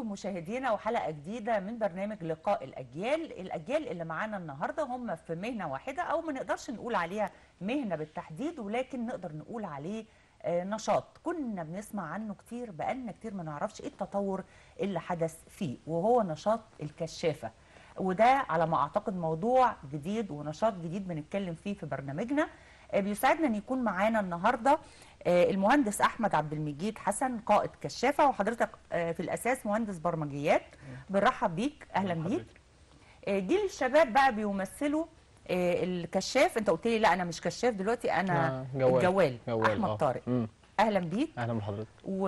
مشاهدينا وحلقه جديده من برنامج لقاء الاجيال الاجيال اللي معانا النهارده هم في مهنه واحده او ما نقدرش نقول عليها مهنه بالتحديد ولكن نقدر نقول عليه آه، نشاط كنا بنسمع عنه كتير بقالنا كتير ما نعرفش ايه التطور اللي حدث فيه وهو نشاط الكشافه وده على ما اعتقد موضوع جديد ونشاط جديد بنتكلم فيه في برنامجنا آه، بيسعدنا ان يكون معانا النهارده آه، المهندس احمد عبد المجيد حسن قائد كشافه وحضرتك آه، في الاساس مهندس برمجيات بنرحب بيك اهلا بيك آه، جيل الشباب بقى بيمثلوا آه، الكشاف انت قلت لي لا انا مش كشاف دلوقتي انا آه، جوال. الجوال جوال احمد آه. طارق مم. اهلا بيك اهلا بحضرتك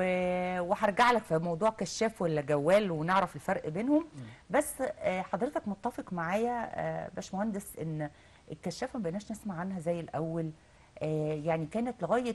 و- وهرجع لك في موضوع كشاف ولا جوال ونعرف الفرق بينهم بس آه، حضرتك متفق معايا آه، باشمهندس ان الكشافه ما بقيناش نسمع عنها زي الاول آه، يعني كانت لغايه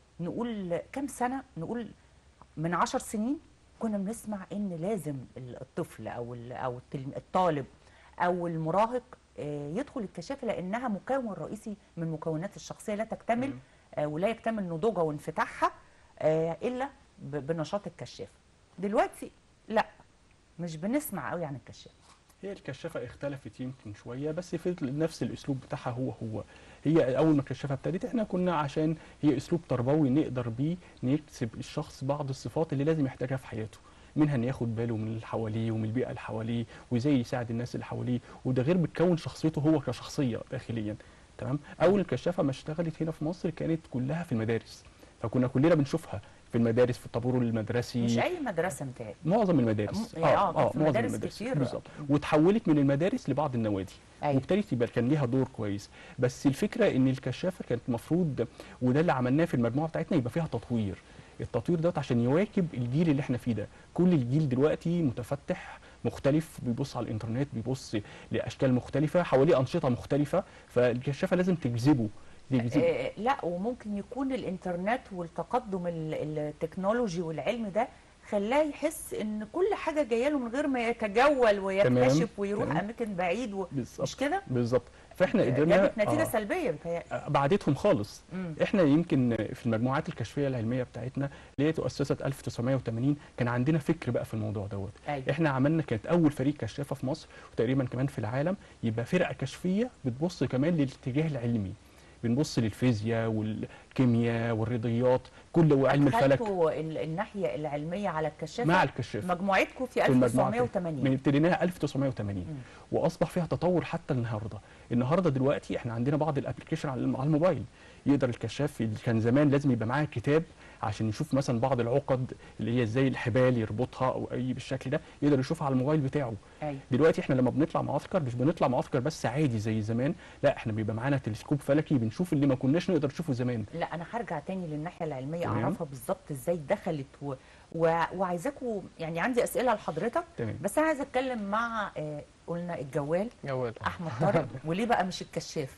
نقول كام سنه نقول من عشر سنين كنا بنسمع ان لازم الطفل او ال- او التلم- الطالب او المراهق آه، يدخل الكشافه لانها مكون رئيسي من مكونات الشخصيه لا تكتمل آه، ولا يكتمل نضوجها وانفتاحها آه، الا ب- بنشاط الكشافه دلوقتي لا مش بنسمع قوي عن الكشافه هي الكشافة اختلفت يمكن شوية بس في نفس الأسلوب بتاعها هو هو هي أول ما الكشافة ابتدت احنا كنا عشان هي أسلوب تربوي نقدر بيه نكسب الشخص بعض الصفات اللي لازم يحتاجها في حياته منها ان ياخد باله من اللي حواليه ومن البيئة اللي حواليه وازاي يساعد الناس اللي حواليه وده غير بتكون شخصيته هو كشخصية داخليا تمام أول الكشافة ما اشتغلت هنا في مصر كانت كلها في المدارس فكنا كلنا بنشوفها في المدارس في الطابور المدرسي مش اي مدرسه متهيألي معظم المدارس م- اه كان في معظم مدارس المدارس كتير. بالظبط وتحولت من المدارس لبعض النوادي أيوة. وابتدت يبقى كان ليها دور كويس بس الفكره ان الكشافه كانت المفروض وده اللي عملناه في المجموعه بتاعتنا يبقى فيها تطوير التطوير دوت عشان يواكب الجيل اللي احنا فيه ده كل الجيل دلوقتي متفتح مختلف بيبص على الانترنت بيبص لاشكال مختلفه حواليه انشطه مختلفه فالكشافه لازم تجذبه تجذبه آه، لا وممكن يكون الانترنت والتقدم ال- التكنولوجي والعلم ده خلاه يحس ان كل حاجه جايه له من غير ما يتجول ويكتشف ويروح تمام. اماكن بعيد و... بالظبط مش كده بالظبط فاحنا قدرنا جابت نتيجه آه. سلبيه بتهيألي بعدتهم خالص مم. احنا يمكن في المجموعات الكشفيه العلميه بتاعتنا اللي هي تؤسست 1980 كان عندنا فكر بقى في الموضوع دوت أيوة. احنا عملنا كانت اول فريق كشافه في مصر وتقريبا كمان في العالم يبقى فرقه كشفيه بتبص كمان للاتجاه العلمي بنبص للفيزياء والكيمياء والرياضيات كل وعلم الفلك خدتوا ال- الناحيه العلميه على الكشافه مع الكشاف مجموعتكم في في المجموعة من 1980 ابتديناها 1980 واصبح فيها تطور حتى النهارده النهارده دلوقتي احنا عندنا بعض الابلكيشن على على الموبايل يقدر الكشاف اللي كان زمان لازم يبقى معاه كتاب عشان يشوف مثلا بعض العقد اللي هي ازاي الحبال يربطها او اي بالشكل ده يقدر يشوفها على الموبايل بتاعه ايوه دلوقتي احنا لما بنطلع معسكر مش بنطلع معسكر بس عادي زي زمان لا احنا بيبقى معانا تلسكوب فلكي بنشوف اللي ما كناش نقدر نشوفه زمان لا انا هرجع تاني للناحيه العلميه تمام. اعرفها بالظبط ازاي دخلت و... و... وعايزاكم يعني عندي اسئله لحضرتك تمام. بس انا عايزه اتكلم مع آه، قلنا الجوال جوال احمد طارق وليه بقى مش الكشاف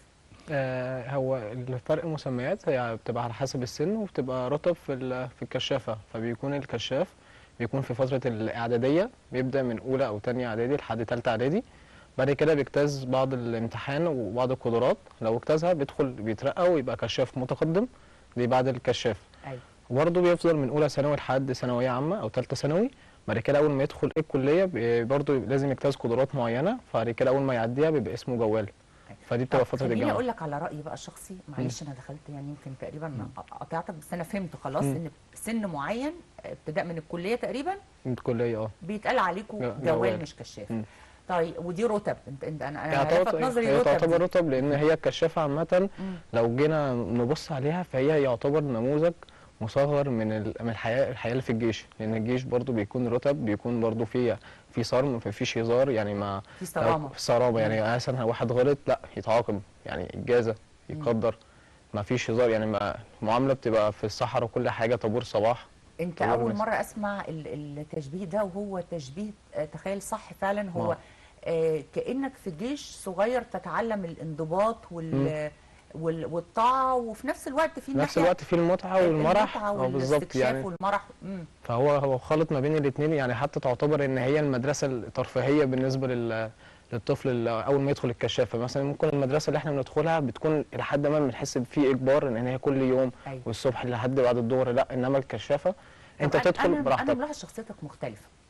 آه هو الفرق مسميات هي بتبقى على حسب السن وبتبقى رتب في ال- في الكشافه فبيكون الكشاف بيكون في فتره الاعداديه بيبدا من اولى او تانية اعدادي لحد تالتة اعدادي بعد كده بيجتاز بعض الامتحان وبعض القدرات لو اجتازها بيدخل بيترقى ويبقى كشاف متقدم دي بعد الكشاف ايوه وبرضه بيفضل من اولى ثانوي لحد ثانويه عامه او ثالثه ثانوي بعد كده اول ما يدخل الكليه بي- برضه لازم يجتاز قدرات معينه بعد كده اول ما يعديها بيبقى اسمه جوال فدي بتبقى طب فتره خليني الجامعه اقول لك على رايي بقى الشخصي معلش انا دخلت يعني يمكن تقريبا قطعتك بس انا فهمت خلاص مم. ان سن معين ابتداء من الكليه تقريبا الكليه اه بيتقال عليكم جو- جوال جوال. مش كشاف مم. طيب ودي رتب انت انت انا انا هي لفت تعتبر نظري هي رتب تعتبر دي. رتب لان هي الكشافه عامه مم. لو جينا نبص عليها فهي يعتبر نموذج مصغر من ال- من الحياه الحياه اللي في الجيش لان الجيش برضو بيكون رتب بيكون برضو فيه في صرم ما فيش هزار يعني ما في صرامه في صرامه يعني مثلا واحد غلط لا يتعاقب يعني اجازه يقدر ما فيش هزار يعني ما المعامله بتبقى في الصحراء وكل حاجه طابور صباح انت طبعاً اول بس. مره اسمع ال- التشبيه ده وهو تشبيه آه، تخيل صح فعلا هو آه. آه كانك في جيش صغير تتعلم الانضباط وال وال- والطاعه وفي نفس الوقت في في نفس ناحية الوقت في المتعه والمرح المتعة اه بالظبط والاستكشاف يعني والمرح مم. فهو هو خالط ما بين الاثنين يعني حتى تعتبر ان هي المدرسه الترفيهيه بالنسبه لل للطفل اللي اول ما يدخل الكشافه مثلا ممكن المدرسه اللي احنا بندخلها بتكون الى حد ما بنحس فيه اجبار ان هي كل يوم أيوة. والصبح لحد بعد الظهر لا انما الكشافه انت طب أنا- تدخل انا انا براحتك ملاحظ شخصيتك مختلفه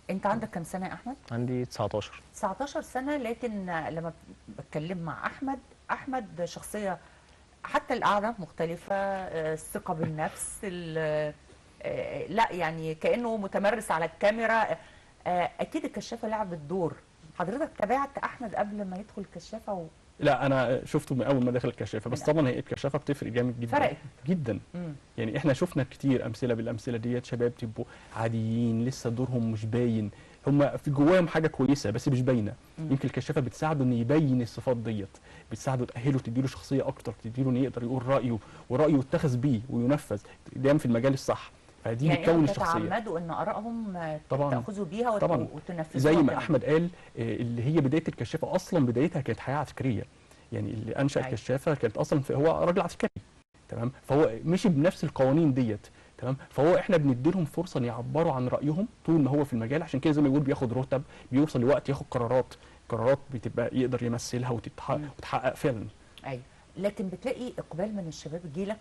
انت عندك كام سنه يا احمد عندي 19 19 سنه لكن لما بتكلم مع احمد احمد شخصيه حتى القعده مختلفه آه، الثقه بالنفس ال- آه، لا يعني كانه متمرس على الكاميرا آه، اكيد الكشافه لعبت دور حضرتك تابعت احمد قبل ما يدخل الكشافه و... لا انا شفته من اول ما دخل الكشافه بس طبعا هي الكشافه بتفرق جامد جدا فرقت. جدا مم. يعني احنا شفنا كتير امثله بالامثله ديت شباب تبقوا عاديين لسه دورهم مش باين هم في جواهم حاجه كويسه بس مش باينه مم. يمكن الكشافه بتساعده ان يبين الصفات ديت بتساعده تاهله تديله شخصيه اكتر تديله انه يقدر يقول رايه ورايه يتخذ بيه وينفذ دايما في المجال الصح فدي يعني بتكون انتوا الشخصيه تتعمدوا ان ارائهم آه، طبعاً. تاخذوا بيها وت... طبعاً. وتنفذوها زي ما كمان. احمد قال آه، اللي هي بدايه الكشافه اصلا بدايتها كانت حياه عسكريه يعني اللي انشا أيوة. الكشافه كانت اصلا في هو راجل عسكري تمام فهو مشي بنفس القوانين ديت تمام فهو احنا بندي لهم فرصه ان يعبروا عن رايهم طول ما هو في المجال عشان كده زي ما بيقول بياخد رتب بيوصل لوقت ياخد قرارات قرارات بتبقى يقدر يمثلها وتتحقق مم. وتحقق فعلا ايوه لكن بتلاقي اقبال من الشباب يجيلك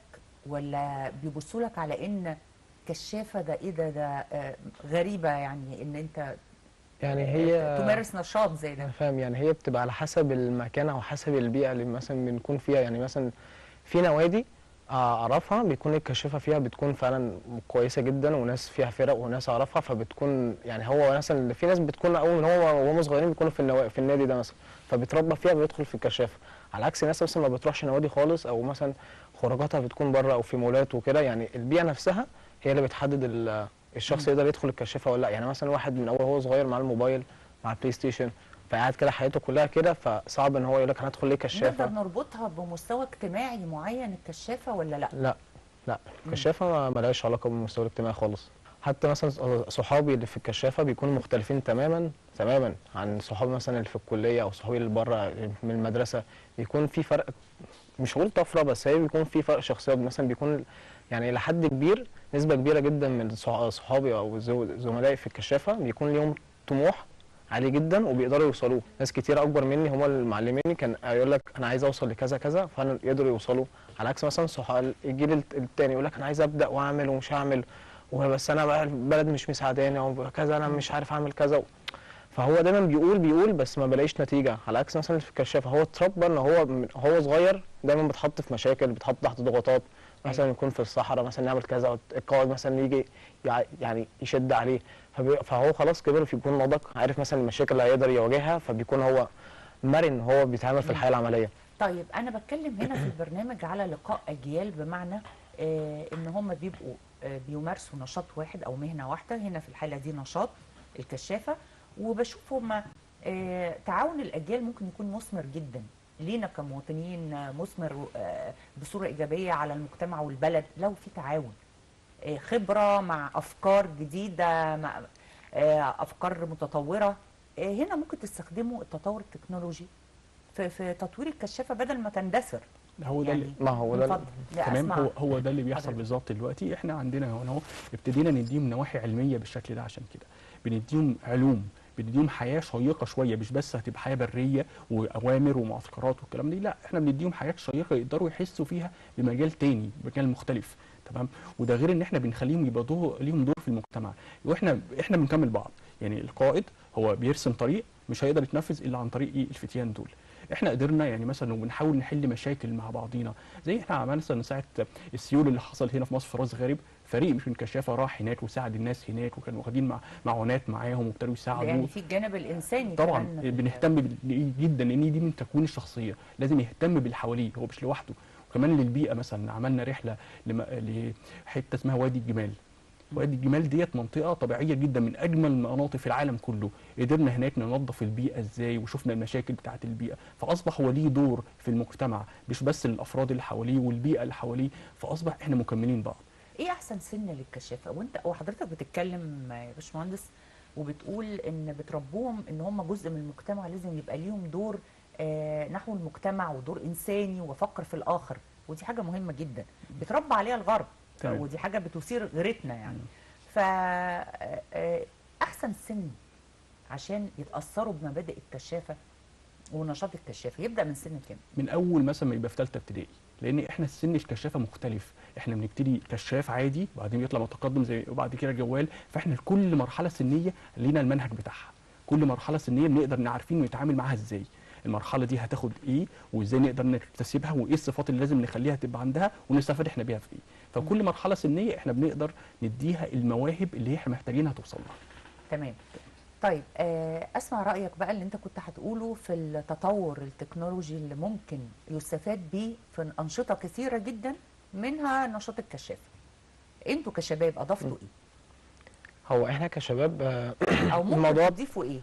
ولا بيبصوا لك على ان كشافه ده ايه ده ده آه، غريبه يعني ان انت يعني آه، هي تمارس نشاط زي انا ده فاهم يعني هي بتبقى على حسب المكان او حسب البيئه اللي مثلا بنكون فيها يعني مثلا في نوادي آه، اعرفها بيكون الكشافه فيها بتكون فعلا كويسه جدا وناس فيها فرق وناس اعرفها فبتكون يعني هو مثلا في ناس بتكون اول من هو وهم صغيرين بيكونوا في النوا... في النادي ده مثلا فبيتربى فيها بيدخل في الكشافه على عكس ناس مثلا ما بتروحش نوادي خالص او مثلا خروجاتها بتكون بره او في مولات وكده يعني البيئه نفسها هي اللي بتحدد ال- الشخص يقدر يدخل الكشافه ولا لا يعني مثلا واحد من اول هو صغير مع الموبايل مع البلاي ستيشن فقاعد كده حياته كلها كده فصعب ان هو يقول لك انا هدخل ليه نقدر كشافه نربطها بمستوى اجتماعي معين الكشافه ولا لا لا لا الكشافه ما ملهاش علاقه بالمستوى الاجتماعي خالص حتى مثلا صحابي اللي في الكشافه بيكونوا مختلفين تماما تماما عن صحابي مثلا اللي في الكليه او صحابي اللي بره من المدرسه بيكون في فرق مش هقول طفره بس هي بيكون في فرق شخصيه مثلا بيكون يعني لحد كبير نسبه كبيره جدا من صح- صحابي او زو- زملائي في الكشافه بيكون ليهم طموح عالي جدا وبيقدروا يوصلوه ناس كتير اكبر مني هم اللي معلميني كان يقول لك انا عايز اوصل لكذا كذا فانا يقدروا يوصلوا على عكس مثلا صح... الجيل الت- التاني يقول لك انا عايز ابدا واعمل ومش هعمل وبس انا بقى البلد مش مساعداني او كذا انا مش عارف اعمل كذا فهو دايما بيقول بيقول بس ما بلاقيش نتيجه على عكس مثلا في الكشافه هو اتربى ان هو من هو صغير دايما بيتحط في مشاكل بيتحط تحت ضغوطات مثلا يكون في الصحراء مثلا يعمل كذا القائد مثلا يجي يع- يعني يشد عليه فبي- فهو خلاص كبر فبيكون نضج عارف مثلا المشاكل اللي هيقدر يواجهها فبيكون هو مرن هو بيتعامل في الحياه العمليه طيب انا بتكلم هنا في البرنامج على لقاء اجيال بمعنى آه ان هم بيبقوا آه بيمارسوا نشاط واحد او مهنه واحده هنا في الحاله دي نشاط الكشافه وبشوف هم آه تعاون الاجيال ممكن يكون مثمر جدا لينا كمواطنين آه، مثمر آه بصوره ايجابيه على المجتمع والبلد لو في تعاون آه خبره مع افكار جديده مع آه افكار متطوره آه هنا ممكن تستخدموا التطور التكنولوجي في في تطوير الكشافه بدل ما تندثر هو ده اللي يعني ما هو ده اتفضل. لا، تمام أسمع. هو هو ده اللي بيحصل حضرتك. بالظبط دلوقتي احنا عندنا هنا اهو ابتدينا نديهم نواحي علميه بالشكل ده عشان كده بنديهم علوم بنديهم حياه شيقه شويه مش بس هتبقى حياه بريه واوامر ومعسكرات والكلام دي لا احنا بنديهم حاجات شيقه يقدروا يحسوا فيها بمجال تاني مجال مختلف تمام وده غير ان احنا بنخليهم يبقى دور ليهم دور في المجتمع واحنا احنا بنكمل بعض يعني القائد هو بيرسم طريق مش هيقدر يتنفذ الا عن طريق ايه الفتيان دول احنا قدرنا يعني مثلا وبنحاول نحل مشاكل مع بعضينا زي احنا عملنا مثلا ساعه السيول اللي حصل هنا في مصر في راس غارب فريق مش من كشافه راح هناك وساعد الناس هناك وكانوا واخدين مع معونات معاهم وابتدوا يساعدوا يعني في الجانب الانساني طبعا كمان في- بنهتم بال- جدا لان دي من تكوين الشخصيه لازم يهتم باللي حواليه هو مش لوحده وكمان للبيئه مثلا عملنا رحله لم- لحته اسمها وادي الجمال وادي الجمال ديت منطقه طبيعيه جدا من اجمل المناطق في العالم كله قدرنا هناك ننظف البيئه ازاي وشفنا المشاكل بتاعه البيئه فاصبح هو ليه دور في المجتمع مش بس الافراد اللي حواليه والبيئه اللي حواليه فاصبح احنا مكملين بعض ايه احسن سن للكشافه وانت وحضرتك بتتكلم يا باشمهندس وبتقول ان بتربوهم ان هم جزء من المجتمع لازم يبقى ليهم دور آه نحو المجتمع ودور انساني وافكر في الاخر ودي حاجه مهمه جدا بتربى عليها الغرب تمام. ودي حاجه بتثير غيرتنا يعني ف آه، آه، احسن سن عشان يتاثروا بمبادئ الكشافه ونشاط الكشافه يبدا من سن كام من اول مثلا ما يبقى في ثالثه ابتدائي لان احنا السن الكشافه مختلف احنا بنبتدي كشاف عادي وبعدين بيطلع متقدم زي وبعد كده جوال فاحنا كل مرحله سنيه لينا المنهج بتاعها كل مرحله سنيه بنقدر نعرفين ونتعامل معاها ازاي المرحله دي هتاخد ايه وازاي نقدر نكتسبها وايه الصفات اللي لازم نخليها تبقى عندها ونستفاد احنا بيها في ايه فكل مرحله سنيه احنا بنقدر نديها المواهب اللي احنا محتاجينها توصل لها تمام طيب آه، اسمع رايك بقى اللي انت كنت هتقوله في التطور التكنولوجي اللي ممكن يستفاد بيه في انشطه كثيره جدا منها نشاط الكشافه انتوا كشباب اضفتوا هو احنا كشباب آه، ايه او ممكن الموضوع- تضيفوا ايه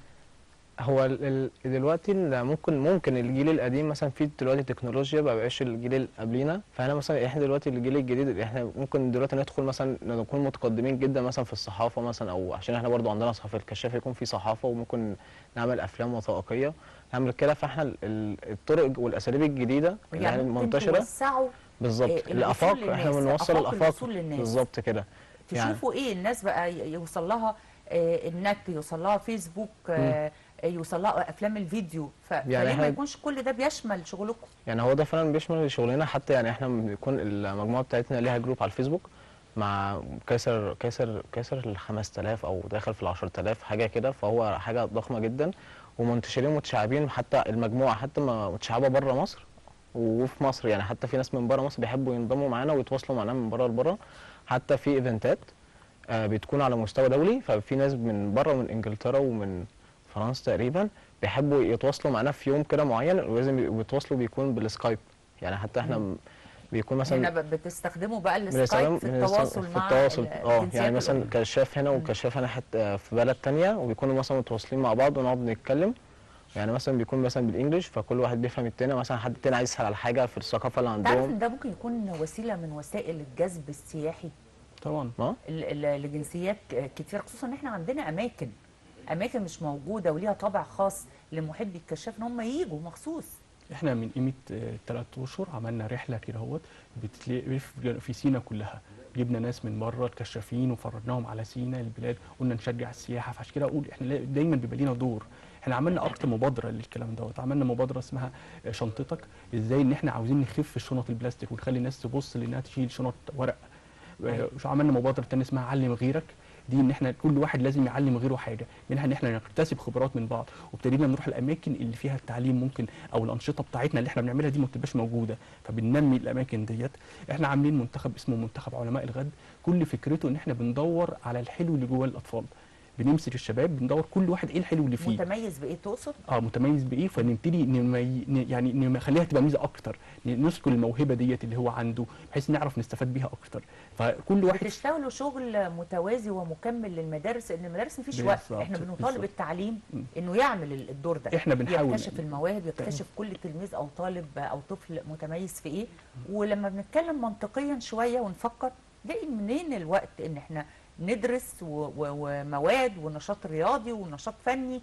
هو ال- ال- دلوقتي ال- ممكن ممكن الجيل القديم مثلا في دلوقتي تكنولوجيا ما بقاش الجيل اللي قبلينا فاحنا مثلا احنا دلوقتي الجيل الجديد اللي احنا ممكن دلوقتي ندخل مثلا نكون متقدمين جدا مثلا في الصحافه مثلا او عشان احنا برضو عندنا صحافه الكشاف يكون في صحافه وممكن نعمل افلام وثائقيه نعمل كده فاحنا ال- ال- الطرق والاساليب الجديده اللي يعني يعني ممكن منتشره توسعوا بالظبط إيه، الوصول الافاق احنا للناس، بنوصل آفاق الافاق الوصول للناس. بالظبط كده يعني- تشوفوا ايه الناس بقى ي- يوصل لها آه، النت يوصل لها فيسبوك آه، يوصل لها افلام الفيديو ف... يعني فليه ما إحنا- يكونش كل ده بيشمل شغلكم يعني هو ده فعلا بيشمل شغلنا حتى يعني احنا بيكون المجموعه بتاعتنا ليها جروب على الفيسبوك مع كسر كسر كسر ال 5000 او داخل في ال 10000 حاجه كده فهو حاجه ضخمه جدا ومنتشرين متشعبين حتى المجموعه حتى ما متشعبه بره مصر وفي مصر يعني حتى في ناس من بره مصر بيحبوا ينضموا معانا ويتواصلوا معانا من بره لبره حتى في ايفنتات آه، بتكون على مستوى دولي ففي ناس من بره من انجلترا ومن فرنسا تقريبا بيحبوا يتواصلوا معانا في يوم كده معين ولازم يتواصلوا بيكون بالسكايب يعني حتى احنا م- بيكون مثلا هنا ب- بتستخدموا بقى بنستخدم- السكايب في بنستخدم- التواصل في مع التواصل ال- اه الجنسيات يعني مثلا الأخرى. كشاف هنا وكشاف هنا حتى في بلد تانية وبيكونوا مثلا متواصلين مع بعض ونقعد نتكلم يعني مثلا بيكون مثلا بالانجلش فكل واحد بيفهم التاني مثلا حد تاني عايز يسال على حاجه في الثقافه اللي تعرف عندهم ان ده ممكن يكون وسيله من وسائل الجذب السياحي طبعا اه ال- ال- لجنسيات ك- كتير خصوصا ان احنا عندنا اماكن اماكن مش موجوده وليها طابع خاص لمحبي الكشاف ان هم يجوا مخصوص احنا من قيمه ثلاث اشهر عملنا رحله كده اهوت بتلاقي في- في سينا كلها جبنا ناس من بره الكشافين وفرجناهم على سينا البلاد قلنا نشجع السياحه فعشان كده اقول احنا لا- دايما بيبقى لينا دور احنا عملنا اكتر مبادره للكلام دوت عملنا مبادره اسمها شنطتك ازاي ان احنا عاوزين نخف الشنط البلاستيك ونخلي الناس تبص لانها تشيل شنط ورق أيوة. آه، عملنا مبادره تانية اسمها علم غيرك دي ان احنا كل واحد لازم يعلم غيره حاجه منها ان احنا نكتسب خبرات من بعض وابتدينا نروح الاماكن اللي فيها التعليم ممكن او الانشطه بتاعتنا اللي احنا بنعملها دي ما بتبقاش موجوده فبننمي الاماكن ديت احنا عاملين منتخب اسمه منتخب علماء الغد كل فكرته ان احنا بندور على الحلو اللي جوه الاطفال بنمسك الشباب بندور كل واحد ايه الحلو اللي فيه متميز بايه تقصد اه متميز بايه فنبتدي نمي... ن- يعني نخليها تبقى ميزه اكتر ن- نذكر الموهبه ديت اللي هو عنده بحيث نعرف نستفاد بيها اكتر فكل واحد بتشتغلوا شغل متوازي ومكمل للمدارس لان المدارس مفيش وقت بالظبط، احنا بنطالب بالظبط. التعليم م. انه يعمل ال- الدور ده احنا بنحاول يكتشف المواهب يكتشف كل تلميذ او طالب او طفل متميز في ايه ولما بنتكلم منطقيا شويه ونفكر نلاقي منين الوقت ان احنا ندرس و- و- ومواد ونشاط رياضي ونشاط فني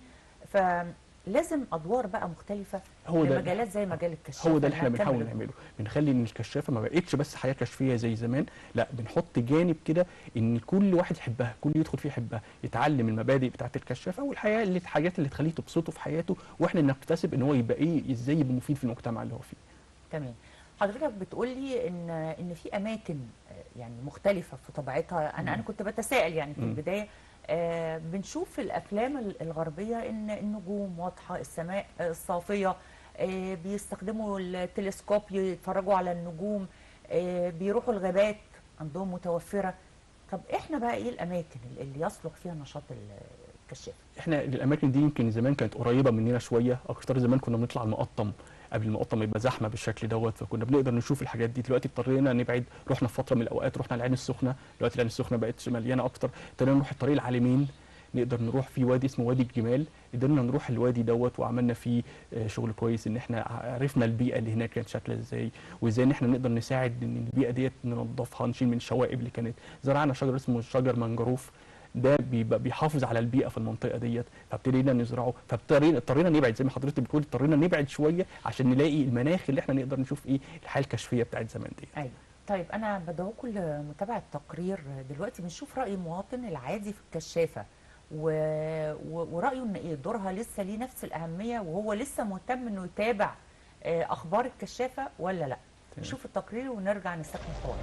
فلازم ادوار بقى مختلفه هو ده لمجالات زي مجال الكشاف هو ده اللي احنا إنها بنحاول تكمل نعمله بنخلي ان الكشافه ما بقتش بس حياه كشفيه زي زمان لا بنحط جانب كده ان كل واحد يحبها كل يدخل فيه يحبها يتعلم المبادئ بتاعه الكشافه والحياه اللي الحاجات اللي تخليه تبسطه في حياته واحنا نكتسب ان هو يبقى ايه ازاي يبقى مفيد في المجتمع اللي هو فيه تمام حضرتك بتقولي ان ان في اماكن آه، يعني مختلفه في طبيعتها انا انا كنت بتساءل يعني في مم. البدايه آه، بنشوف في الافلام ال- الغربيه ان النجوم واضحه السماء آه، الصافيه آه، بيستخدموا التلسكوب يتفرجوا على النجوم آه، بيروحوا الغابات عندهم متوفره طب احنا بقى ايه الاماكن اللي يصلح فيها نشاط ال- الكشاف احنا الاماكن دي يمكن زمان كانت قريبه مننا شويه اكتر زمان كنا بنطلع المقطم قبل المقطم ما يبقى زحمه بالشكل دوت فكنا بنقدر نشوف الحاجات دي دلوقتي اضطرينا نبعد رحنا في فتره من الاوقات رحنا العين السخنه دلوقتي العين السخنه بقت مليانه اكتر ابتدينا نروح الطريق العالمين نقدر نروح في وادي اسمه وادي الجمال قدرنا نروح الوادي دوت وعملنا فيه آه، شغل كويس ان احنا عرفنا البيئه اللي هناك كانت شكلها ازاي وازاي ان احنا نقدر نساعد ان البيئه ديت ننظفها نشيل من الشوائب اللي كانت زرعنا شجر اسمه شجر منجروف ده بيبقى بيحافظ على البيئه في المنطقه ديت فابتدينا نزرعه فاضطرينا اضطرينا نبعد زي ما حضرتك بتقول اضطرينا نبعد شويه عشان نلاقي المناخ اللي احنا نقدر نشوف ايه الحياه الكشفيه بتاعت زمان دي ايوه طيب انا بدعوكم لمتابعه تقرير دلوقتي بنشوف راي المواطن العادي في الكشافه و... و... ورايه ان ايه دورها لسه ليه نفس الاهميه وهو لسه مهتم انه يتابع آه، اخبار الكشافه ولا لا نشوف التقرير ونرجع نستكمل الحوار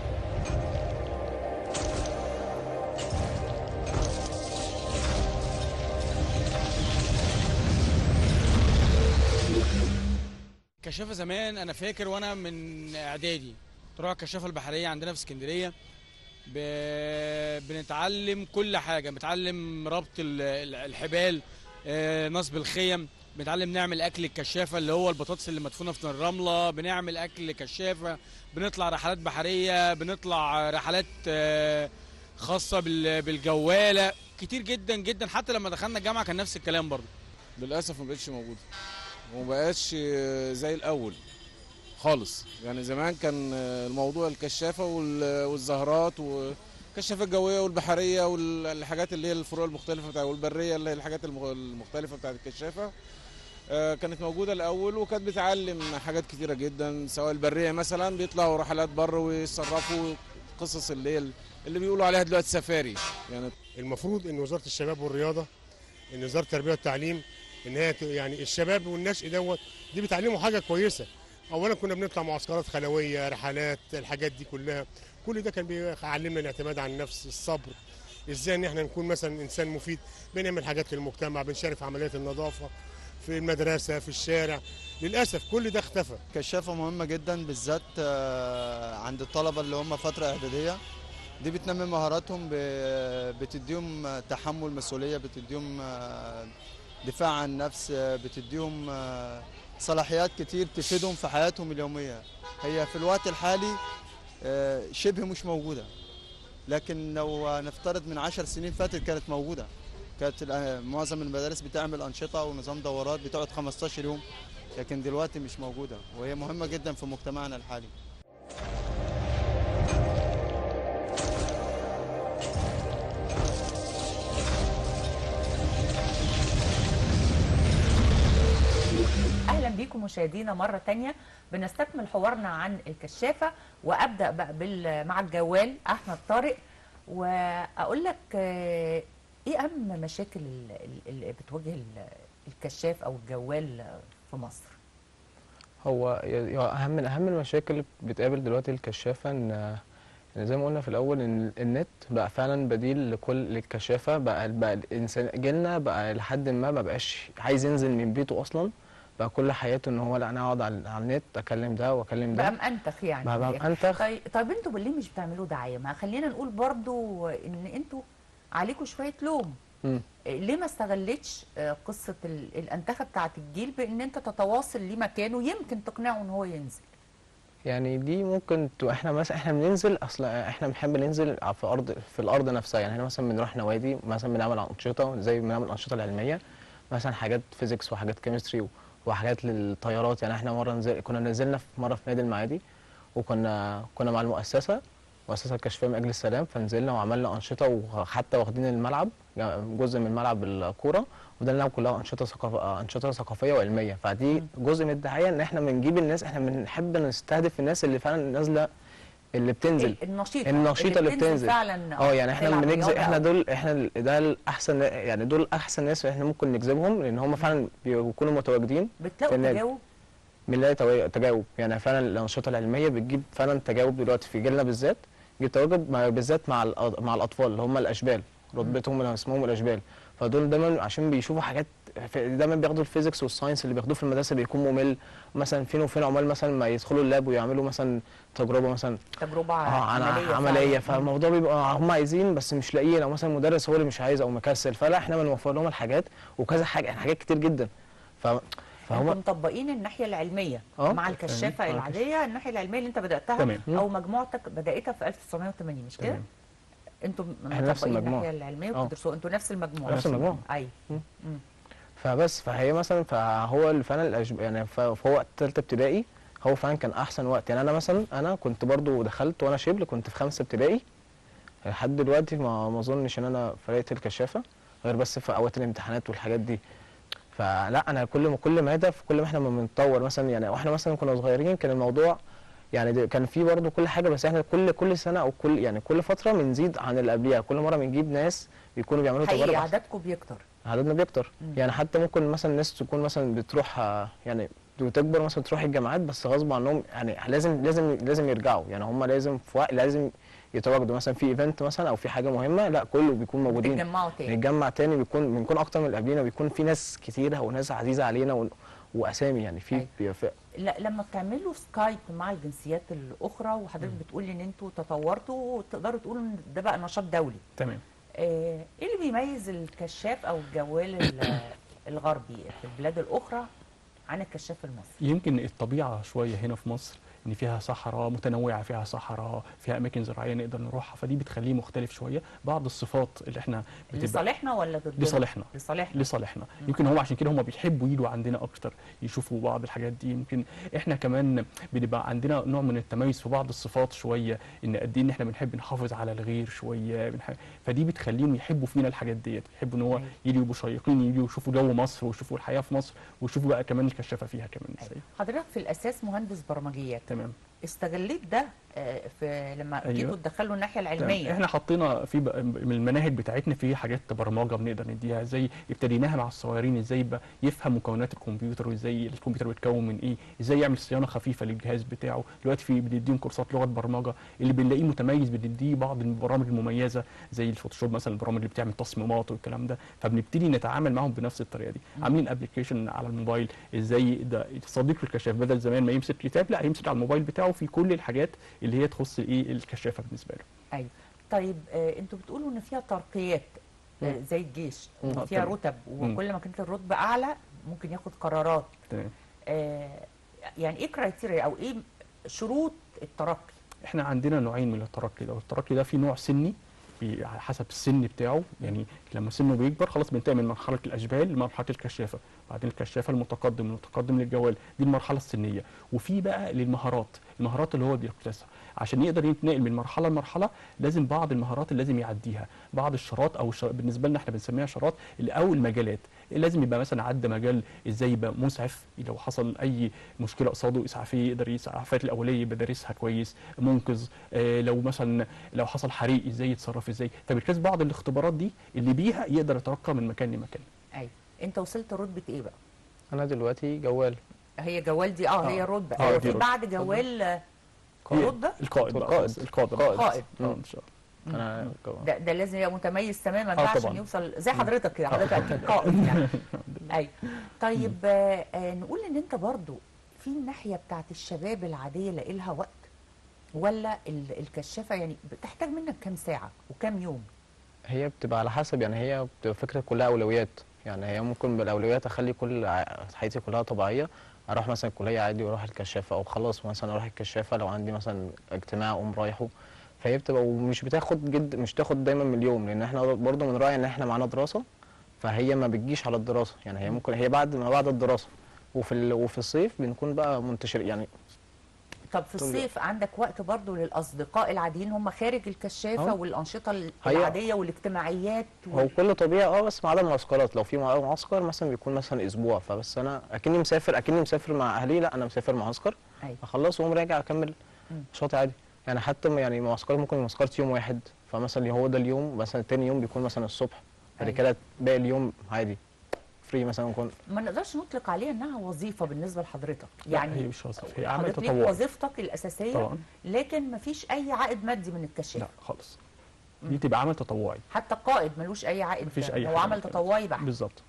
كشافه زمان انا فاكر وانا من اعدادي تروح الكشافه البحريه عندنا في اسكندريه ب... بنتعلم كل حاجه بنتعلم ربط ال- ال- الحبال آه، نصب الخيم بنتعلم نعمل اكل الكشافه اللي هو البطاطس اللي مدفونه في الرمله بنعمل اكل كشافه بنطلع رحلات بحريه بنطلع رحلات آه، خاصه بال- بالجواله كتير جدا جدا حتى لما دخلنا الجامعه كان نفس الكلام برضه للاسف ما بقتش موجوده وما بقاش زي الاول خالص يعني زمان كان الموضوع الكشافه وال- والزهرات والكشافه الجويه والبحريه والحاجات اللي هي الفروع المختلفه بتاع والبريه اللي هي الحاجات المخ- المختلفه بتاعت الكشافه آه، كانت موجوده الاول وكانت بتعلم حاجات كتيره جدا سواء البريه مثلا بيطلعوا رحلات بر ويتصرفوا قصص اللي هي اللي بيقولوا عليها دلوقتي سفاري يعني المفروض ان وزاره الشباب والرياضه ان وزاره التربيه والتعليم ان هي ت- يعني الشباب والنشء دوت دي بتعلموا حاجه كويسه اولا كنا بنطلع معسكرات خلويه رحلات الحاجات دي كلها كل ده كان بيعلمنا الاعتماد على النفس الصبر ازاي ان احنا نكون مثلا انسان مفيد بنعمل حاجات للمجتمع بنشارك في عمليات النظافه في المدرسه في الشارع للاسف كل ده اختفى كشافة مهمة جدا بالذات آه، عند الطلبة اللي هم فترة إعدادية دي بتنمي مهاراتهم ب- بتديهم تحمل مسؤولية بتديهم آه، دفاع عن النفس آه، بتديهم آه، صلاحيات كتير تفيدهم في حياتهم اليومية هي في الوقت الحالي آه، شبه مش موجودة لكن لو نفترض من عشر سنين فاتت كانت موجودة كانت الأ- معظم المدارس بتعمل أنشطة ونظام دورات بتقعد 15 يوم لكن دلوقتي مش موجودة وهي مهمة جدا في مجتمعنا الحالي اهلا بيكم مشاهدينا مره تانية بنستكمل حوارنا عن الكشافه وابدا بقى بال مع الجوال احمد طارق واقول لك آه، ايه اهم مشاكل ال- ال- اللي بتواجه ال- الكشاف او الجوال في مصر هو ي- هو اهم من اهم المشاكل اللي بتقابل دلوقتي الكشافه ان إن زي ما قلنا في الاول ان النت بقى فعلا بديل لكل للكشافه بقى بقى الانسان جيلنا بقى لحد ما ما بقاش عايز ينزل من بيته اصلا بقى كل حياته ان هو لا انا اقعد على, على النت اكلم ده واكلم بقى ده مأنتخ يعني بقى في الآخر. مأنتخ. طيب طيب انتوا ليه مش بتعملوا دعايه ما خلينا نقول برضو ان انتوا عليكم شويه لوم مم. ليه ما استغلتش آه، قصه ال- الانتخه بتاعه الجيل بان انت تتواصل ليه مكانه يمكن تقنعه ان هو ينزل يعني دي ممكن تو احنا مثلا احنا بننزل اصلا احنا بنحب ننزل في ارض في الارض نفسها يعني احنا مثلا بنروح نوادي مثلا بنعمل انشطه زي بنعمل الانشطه العلميه مثلا حاجات فيزيكس وحاجات كيمستري وحاجات للطيارات يعني احنا مره نزل كنا نزلنا في مره في نادي المعادي وكنا كنا مع المؤسسه مؤسسه الكشفيه من اجل السلام فنزلنا وعملنا انشطه وحتى واخدين الملعب يعني جزء من ملعب الكوره وده نلعب كلها انشطه ثقاف... انشطه ثقافيه وعلميه فدي جزء من الدعايه ان احنا بنجيب الناس احنا بنحب نستهدف الناس اللي فعلا نازله اللي بتنزل النشيطه النشيطه اللي بتنزل فعلا اه يعني احنا تلعب اللي بنجذب رياضة احنا أو- دول احنا ال- ده الاحسن يعني دول احسن ناس احنا ممكن نجذبهم لان هم فعلا بيكونوا متواجدين بتلاقوا في النادي. تجاوب بنلاقي توا- تجاوب يعني فعلا الانشطه العلميه بتجيب فعلا تجاوب دلوقتي في جيلنا بالذات بيجيب تواجد مع بالذات مع الأ- مع الاطفال اللي هم الاشبال رتبتهم اللي اسمهم الاشبال فدول دايما عشان بيشوفوا حاجات في- دايما بياخدوا الفيزيكس والساينس اللي بياخدوه في المدرسه بيكون ممل مثلا فين وفين عمال مثلا ما يدخلوا اللاب ويعملوا مثلا تجربه مثلا تجربه اه انا عمليه عمليه فعلاً. فالموضوع بيبقى هم عايزين بس مش لاقيين او مثلا المدرس هو اللي مش عايز او مكسل فلا احنا بنوفر لهم الحاجات وكذا حاجه يعني حاجات كتير جدا ف انتم فهم مطبقين الناحيه العلميه اه. مع الكشافه تمام. العاديه الناحيه العلميه اللي انت بداتها تمام. او مجموعتك بداتها في 1980 مش كده؟ تمام. انتم احنا نفس مطبقين المجموعة. الناحيه العلميه اه. وبتدرسوا انتوا نفس المجموعه نفس المجموعة. ايوه فبس فهي مثلا فهو اللي فعلا الأجب... يعني ف- فهو وقت ثالثه ابتدائي هو فعلا كان احسن وقت يعني انا مثلا انا كنت برضو دخلت وانا شبل كنت في خمسه ابتدائي لحد دلوقتي ما ما اظنش ان انا فرقت الكشافه غير بس في اوقات الامتحانات والحاجات دي فلا انا كل ما كل ما هدف كل ما احنا ما بنتطور مثلا يعني واحنا مثلا كنا صغيرين كان الموضوع يعني ده- كان في برضه كل حاجه بس احنا كل كل سنه او كل يعني كل فتره بنزيد عن اللي قبليها كل مره بنجيب ناس بيكونوا بيعملوا تجارب حقيقي أحسن. عددكم بيكتر عددنا بيكتر مم. يعني حتى ممكن مثلا ناس تكون مثلا بتروح آه، يعني وتكبر مثلا تروح الجامعات بس غصب عنهم يعني لازم لازم لازم يرجعوا يعني هم لازم في وقت لازم يتواجدوا مثلا في ايفنت مثلا او في حاجه مهمه لا كله بيكون موجودين تتجمعوا تاني نتجمع تاني بيكون بنكون اكتر من اللي قبلينا بيكون في ناس كتيره وناس عزيزه علينا و... واسامي يعني في أيوة. بيبقى في- لا لما بتعملوا سكايب مع الجنسيات الاخرى وحضرتك بتقول ان انتوا تطورتوا وتقدروا تقولوا ان ده بقى نشاط دولي تمام آه، ايه اللي بيميز الكشاف او الجوال ال- الغربي في البلاد الاخرى عن الكشاف المصري يمكن الطبيعه شويه هنا في مصر ان فيها صحراء متنوعه فيها صحراء فيها اماكن زراعيه نقدر نروحها فدي بتخليه مختلف شويه بعض الصفات اللي احنا بتبقى لصالحنا ولا ضدنا لصالحنا لصالحنا لصالحنا يمكن هم عشان كده هم بيحبوا يجوا عندنا اكتر يشوفوا بعض الحاجات دي يمكن احنا كمان بنبقى عندنا نوع من التميز في بعض الصفات شويه ان قد ايه ان احنا بنحب نحافظ على الغير شويه بنحب فدي بتخليهم يحبوا فينا الحاجات ديت يحبوا ان هو أيوة. يجوا يبقوا شيقين يجوا يشوفوا جو مصر ويشوفوا الحياه في مصر ويشوفوا بقى كمان الكشافه فيها كمان ازاي حضرتك في الاساس مهندس برمجيات تمام استغليت ده آه، في لما أيوة. جيتوا تدخلوا الناحيه تمام. العلميه احنا حطينا في بقى من المناهج بتاعتنا في حاجات برمجه بنقدر نديها زي ابتديناها مع الصغيرين ازاي يبقى يفهم مكونات الكمبيوتر وازاي الكمبيوتر بيتكون من ايه ازاي يعمل صيانه خفيفه للجهاز بتاعه دلوقتي في بنديهم كورسات لغه برمجه اللي بنلاقيه متميز بنديه بعض البرامج المميزه زي الفوتوشوب مثلا البرامج اللي بتعمل تصميمات والكلام ده فبنبتدي نتعامل معاهم بنفس الطريقه دي عاملين ابلكيشن على الموبايل ازاي ده صديق الكشاف بدل زمان ما يمسك كتاب لا يمسك على الموبايل بتاعه في كل الحاجات اللي هي تخص ايه الكشافه بالنسبه له ايوه طيب آه، انتوا بتقولوا ان فيها ترقيات آه، مم. زي الجيش مم. وفيها تمام. رتب مم. وكل ما كانت الرتبه اعلى ممكن ياخد قرارات تمام آه، يعني ايه كرايتيريا او ايه شروط الترقي احنا عندنا نوعين من الترقي ده الترقي ده في نوع سني في على حسب السن بتاعه يعني لما سنه بيكبر خلاص بينتقل من مرحله الاشبال لمرحله الكشافه بعدين الكشافه المتقدم المتقدم للجوال دي المرحله السنيه وفي بقى للمهارات المهارات اللي هو بيكتسبها عشان يقدر يتنقل من مرحله لمرحله لازم بعض المهارات اللي لازم يعديها بعض الشراط او الشر... بالنسبه لنا احنا بنسميها شراط اللي- او المجالات لازم يبقى مثلا عدى مجال ازاي يبقى مسعف لو حصل اي مشكله قصاده اسعافيه يقدر الاسعافات الاوليه يبقى دارسها كويس منقذ آه لو مثلا لو حصل حريق ازاي يتصرف ازاي فبيركز بعض الاختبارات دي اللي بيها يقدر يترقى من مكان لمكان ايوه انت وصلت رتبه ايه بقى انا دلوقتي جوال هي جوال دي اه هي آه. رتبه آه، هو دي في رتبة. بعد جوال آه، قائد. رتبه القائد بقى القائد. خلاص، القائد بقى. قائد. اه ان شاء الله انا جوال. ده, ده لازم يبقى متميز تماما آه، بقى عشان طبعاً. يوصل زي حضرتك كده حضرتك اكيد قائد يعني ايوه طيب آه آه، نقول ان انت برضو في الناحيه بتاعت الشباب العاديه لاقي لها وقت ولا ال- الكشافه يعني بتحتاج منك كام ساعه وكام يوم هي بتبقى على حسب يعني هي بتبقى فكرة كلها أولويات يعني هي ممكن بالأولويات أخلي كل ع- حياتي كلها طبيعية أروح مثلا الكلية عادي وأروح الكشافة أو خلاص مثلا أروح الكشافة لو عندي مثلا اجتماع أقوم رايحه فهي بتبقى ومش بتاخد جد مش تاخد دايما من اليوم لأن احنا برضه من رأي إن احنا معانا دراسة فهي ما بتجيش على الدراسة يعني هي ممكن هي بعد ما بعد الدراسة وفي ال... وفي الصيف بنكون بقى منتشر يعني طب في طب- الصيف عندك وقت برضو للاصدقاء العاديين هم خارج الكشافه آه. والانشطه ال- هي- العاديه والاجتماعيات هو وال... كله طبيعي اه بس ما عدا المعسكرات لو في مع- معسكر مثلا بيكون مثلا اسبوع فبس انا اكني مسافر اكني مسافر مع اهلي لا انا مسافر معسكر أيوة. اخلص واقوم راجع اكمل مم. نشاطي عادي يعني حتى م- يعني معسكرات ممكن معسكرات يوم واحد فمثلا هو ده اليوم مثلا تاني يوم بيكون مثلا الصبح بعد أيوة. كده باقي اليوم عادي فري مثلا ممكن ما نقدرش نطلق عليها انها وظيفه بالنسبه لحضرتك لا، يعني هي مش وظيفه هي عمل حضرتك ليك تطوعي وظيفتك الاساسيه طبعا لكن ما فيش اي عائد مادي من لا الكشافه خالص دي تبقى عمل تطوعي حتى القائد ملوش اي عائد مفيش أي هو حاجة عمل من كده. تطوعي بحت بالظبط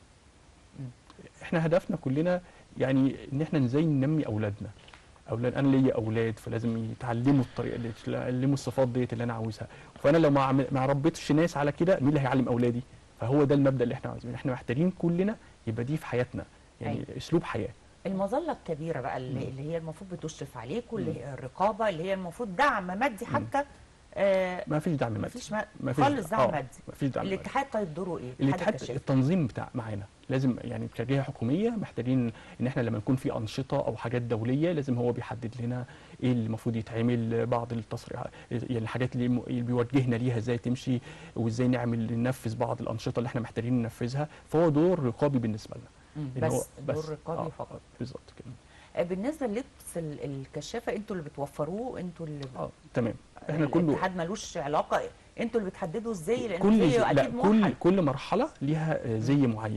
احنا هدفنا كلنا يعني ان احنا ازاي ننمي اولادنا اولاد انا ليا اولاد فلازم يتعلموا الطريقه دي يتعلموا الصفات ديت اللي انا عاوزها فانا لو ما عم- ما ربيتش ناس على كده مين اللي هيعلم اولادي فهو ده المبدا اللي احنا عاوزينه احنا محتاجين كلنا يبقى دي في حياتنا يعني أيوة. اسلوب حياه المظله الكبيره بقى اللي, اللي هي المفروض بتشرف عليك واللي هي الرقابه اللي هي المفروض دعم مادي حتى آه ما فيش دعم مادي مفيش ما ما فيش خالص دعم آه، مادي ما فيش دعم مادي. الاتحاد طيب دوره ايه؟ الاتحاد الكشافة. التنظيم بتاع معانا لازم يعني كجهه حكوميه محتاجين ان احنا لما يكون في انشطه او حاجات دوليه لازم هو بيحدد لنا ايه اللي المفروض يتعمل بعض التصريحات يعني الحاجات اللي م- اللي بيوجهنا ليها ازاي تمشي وازاي نعمل ننفذ بعض الانشطه اللي احنا محتاجين ننفذها فهو دور رقابي بالنسبه لنا مم، إن هو بس دور رقابي آه، فقط آه، بالظبط كده آه، بالنسبه للبس ال- الكشافه انتوا اللي بتوفروه انتوا اللي اه تمام احنا كله الاتحاد ملوش علاقه انتوا اللي بتحددوا ازاي لان كل في لا اكيد كل موحد كل مرحله ليها آه، زي معين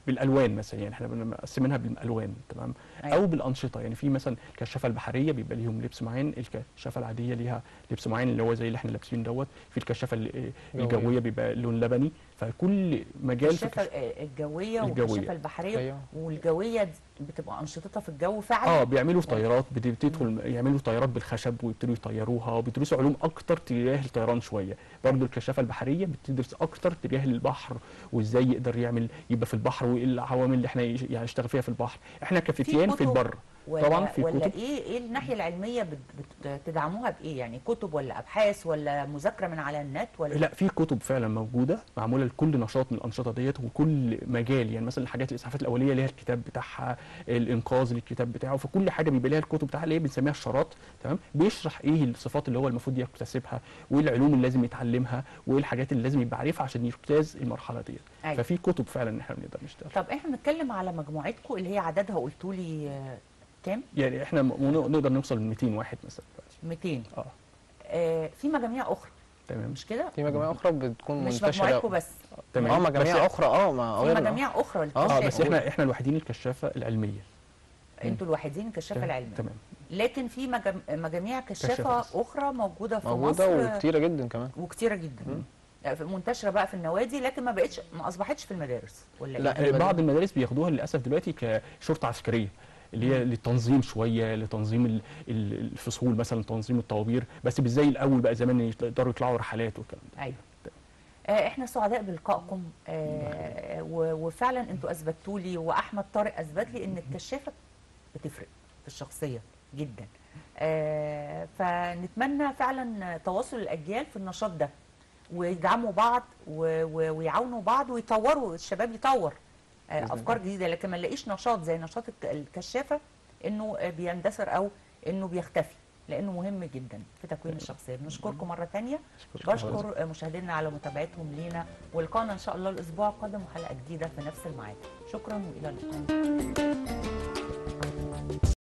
بالالوان مثلا يعني احنا مقسمينها بالالوان تمام أيوة. او بالانشطه يعني في مثلا الكشافه البحريه بيبقى ليهم لبس معين الكشافه العاديه ليها لبس معين اللي هو زي اللي احنا لابسين دوت في الكشافه ال- جوية. الجويه بيبقى لون لبني فكل مجال في الكشافه الكش- الجويه الجوية. والكشافه البحريه أيوة. والجويه دي بتبقى انشطتها في الجو فعلا اه بيعملوا طيارات بت- بتدخل يعملوا طيارات بالخشب ويبتدوا يطيروها وبيدرسوا علوم اكتر تجاه الطيران شويه برضو الكشافه البحريه بتدرس اكتر تجاه البحر وازاي يقدر يعمل يبقى في البحر وايه العوامل اللي احنا يش- يعني يشتغل فيها في البحر احنا كفتيان في كتب البر ولا طبعا في ولا كتب ايه ايه الناحيه العلميه بت- بتدعموها بايه يعني كتب ولا ابحاث ولا مذاكره من على النت ولا لا في كتب فعلا موجوده معموله لكل نشاط من الانشطه ديت وكل مجال يعني مثلا الحاجات الاسعافات الاوليه ليها الكتاب بتاعها الانقاذ للكتاب بتاعه فكل حاجه بيبقى ليها الكتب بتاعها اللي هي بنسميها الشراط تمام بيشرح ايه الصفات اللي هو المفروض يكتسبها وايه العلوم اللي لازم يتعلمها وايه الحاجات اللي لازم يبقى عارفها عشان يجتاز المرحله ديت أيوة. ففي كتب فعلا احنا بنقدر نشتغل طب احنا بنتكلم على مجموعتكم اللي هي عددها قلتوا لي آه، كام يعني احنا م- م- نقدر نوصل ل 200 واحد مثلا دلوقتي 200 اه آه في مجاميع اخرى تمام مش كده في مجاميع اخرى بتكون مش منتشره مجموعتكم بس تمام اه بس مجاميع اخرى اه ما في غيرنا مجاميع اخرى اه للكشافة. بس احنا احنا الوحيدين الكشافه العلميه انتوا الوحيدين الكشافه العلميه تمام لكن في مجام- مجاميع كشافة كشافه بس. اخرى موجوده في موجوده مصر وكتيره جدا كمان وكتيره جدا يعني منتشره بقى في النوادي لكن ما بقتش ما اصبحتش في المدارس ولا لا، إيه؟ آه، بعض المدارس بياخدوها للاسف دلوقتي كشرطه عسكريه اللي هي للتنظيم شويه لتنظيم ال- ال- الفصول مثلا تنظيم الطوابير بس مش زي الاول بقى زمان يقدروا يطلعوا رحلات والكلام ده ايوه آه احنا سعداء بلقائكم آه و- وفعلا انتوا اثبتوا لي واحمد طارق اثبت لي ان الكشافه بتفرق في الشخصيه جدا آه فنتمنى فعلا تواصل الاجيال في النشاط ده ويدعموا بعض و- و- ويعاونوا بعض ويطوروا الشباب يطور آه بإذن افكار جديده لكن ما نلاقيش نشاط زي نشاط الك- الكشافه انه آه، بيندثر او انه بيختفي لانه مهم جدا في تكوين الشخصيه بنشكركم مره ثانيه بشكر مشاهدينا على متابعتهم لينا ولقانا ان شاء الله الاسبوع القادم وحلقه جديده في نفس الميعاد شكرا والى اللقاء